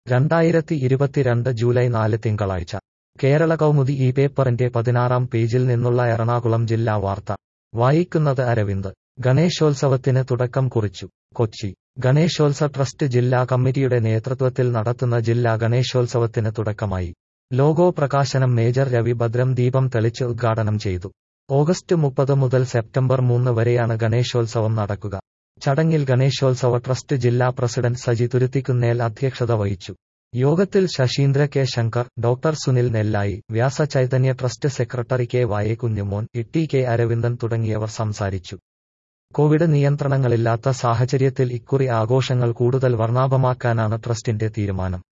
രണ്ടായിരത്തി ഇരുപത്തിരണ്ട് ജൂലൈ നാല് തിങ്കളാഴ്ച കേരള കൗമുദി ഈ പേപ്പറിന്റെ പതിനാറാം പേജിൽ നിന്നുള്ള എറണാകുളം ജില്ലാ വാർത്ത വായിക്കുന്നത് അരവിന്ദ് ഗണേശോത്സവത്തിന് തുടക്കം കുറിച്ചു കൊച്ചി ഗണേശോത്സവ ട്രസ്റ്റ് ജില്ലാ കമ്മിറ്റിയുടെ നേതൃത്വത്തിൽ നടത്തുന്ന ജില്ലാ ഗണേശോത്സവത്തിന് തുടക്കമായി ലോഗോ പ്രകാശനം മേജർ രവി ഭദ്രം ദീപം തെളിച്ച് ഉദ്ഘാടനം ചെയ്തു ഓഗസ്റ്റ് മുപ്പത് മുതൽ സെപ്റ്റംബർ മൂന്ന് വരെയാണ് ഗണേശോത്സവം നടക്കുക ചടങ്ങിൽ ഗണേശോത്സവ ട്രസ്റ്റ് ജില്ലാ പ്രസിഡന്റ് സജി തുരുത്തിക്കുന്നേൽ അധ്യക്ഷത വഹിച്ചു യോഗത്തിൽ Sasheendra K Shankar doctor Sunil Nellayi Vyasa Chaitanya trust secretary K വായ കുഞ്ഞുമോൻ ഇട്ടി കെ അരവിന്ദൻ തുടങ്ങിയവർ സംസാരിച്ചു കോവിഡ് നിയന്ത്രണങ്ങളില്ലാത്ത സാഹചര്യത്തിൽ ഇക്കുറി ആഘോഷങ്ങൾ കൂടുതൽ വർണ്ണാഭമാക്കാനാണ് ട്രസ്റ്റിന്റെ തീരുമാനം